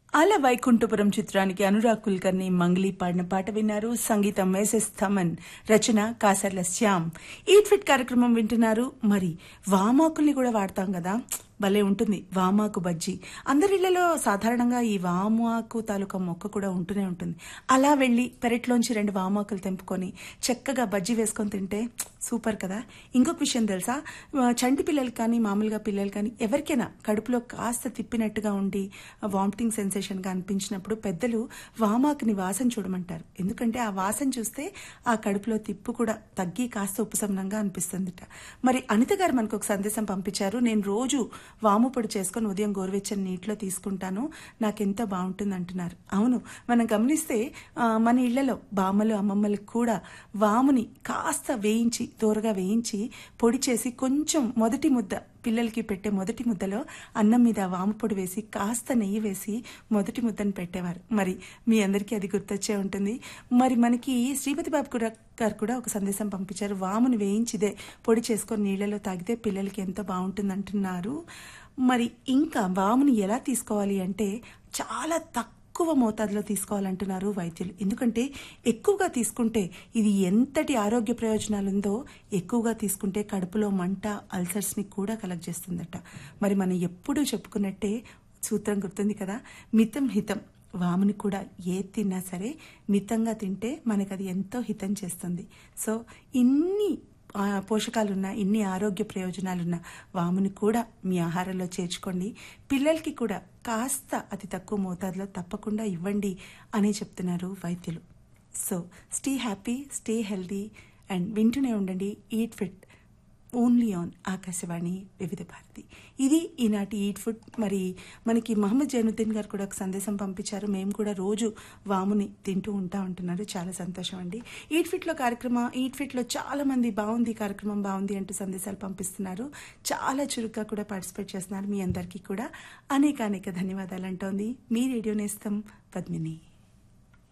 అల వైకుంఠపురం చిత్రానికి అనురాగ్ కుల్కర్ని మంగ్లీ పాడిన పాట విన్నారు సంగీతం మేసెస్ థమన్ రచన కాసర్ల శ్యామ్ ఈట్ ఫిట్ కార్యక్రమం వింటున్నారు మరి వామాకుల్ని కూడా వాడతాం కదా భలే ఉంటుంది వామాకు బజ్జీ అందరిళ్లలో సాధారణంగా ఈ వామాకు తాలూకా మొక్క కూడా ఉంటూనే ఉంటుంది అలా వెళ్ళి పెరట్లోంచి రెండు వామాకులు తెంపుకొని చక్కగా బజ్జీ వేసుకొని తింటే సూపర్ కదా ఇంకొక విషయం తెలుసా ఆ, చంటి పిల్లలు కానీ మామూలుగా పిల్లలు కానీ ఎవరికైనా కడుపులో కాస్త తిప్పినట్టుగా ఉండి వామిటింగ్ సెన్సేషన్గా అనిపించినప్పుడు పెద్దలు వామాకుని వాసన చూడమంటారు ఎందుకంటే ఆ వాసన చూస్తే ఆ కడుపులో తిప్పు కూడా తగ్గి కాస్త ఉపశమనంగా అనిపిస్తుందిట మరి అనిత గారు మనకు ఒక సందేశం పంపించారు నేను రోజు వాము పొడి చేసుకొని ఉదయం గోరువెచ్చని నీటిలో తీసుకుంటాను నాకెంతో బాగుంటుంది అంటున్నారు అవును మనం గమనిస్తే ఆ, మన ఇళ్లలో బామ్మలు అమ్మమ్మలకు కూడా వాముని కాస్త వేయించి దూరగా వేయించి పొడి చేసి కొంచెం మొదటి ముద్ద పిల్లలకి పెట్టే మొదటి ముద్దలో అన్నం మీద వాము పొడి వేసి కాస్త నెయ్యి వేసి మొదటి ముద్దను పెట్టేవారు మరి మీ అందరికీ అది గుర్తొచ్చే ఉంటుంది మరి మనకి శ్రీపతి బాబు కూడా గారు కూడా ఒక సందేశం పంపించారు వాముని వేయించిదే పొడి చేసుకొని నీళ్ళలో తాగితే పిల్లలకి ఎంతో బాగుంటుంది అంటున్నారు మరి ఇంకా వాముని ఎలా తీసుకోవాలి అంటే చాలా తక్కువ ఎక్కువ మోతాదులో తీసుకోవాలంటున్నారు వైద్యులు ఎందుకంటే ఎక్కువగా తీసుకుంటే ఇది ఎంతటి ఆరోగ్య ప్రయోజనాలు ఉందో ఎక్కువగా తీసుకుంటే కడుపులో మంట అల్సర్స్ ని కూడా కలెక్ట్ చేస్తుందట మరి మనం ఎప్పుడూ చెప్పుకున్నట్టే సూత్రం గుర్తుంది కదా మితం హితం వాముని కూడా ఏ తిన్నా సరే మితంగా తింటే మనకు అది ఎంతో హితం చేస్తుంది సో ఇన్ని ఆ, పోషకాలున్న ఇన్ని ఆరోగ్య ప్రయోజనాలున్న వాముని కూడా మీ ఆహారంలో చేర్చుకోండి పిల్లలకి కూడా కాస్త అతి తక్కువ మోతాదులో తప్పకుండా ఇవ్వండి అని చెప్తున్నారు వైద్యులు so stay happy stay healthy and వింటూనే ఉండండి eat fit only on Akashvani Vividh Bharati ఇది ఈనాటి ఈట్ ఫుడ్ మరి మనకి మహమ్మద్ జైనుద్దీన్ గారు కూడా ఒక సందేశం పంపించారు మేము కూడా రోజు వాముని తింటూ ఉంటా ఉంటున్నారు చాలా సంతోషం అండి ఈట్ ఫిట్లో కార్యక్రమం ఈట్ ఫిట్లో చాలా మంది బాగుంది ఈ కార్యక్రమం బాగుంది అంటూ సందేశాలు పంపిస్తున్నారు చాలా చురుగ్గా కూడా పార్టిసిపేట్ చేస్తున్నారు మీ అందరికీ కూడా అనేక అనేక ధన్యవాదాలు అంటోంది మీ రేడియో నేస్తం పద్మిని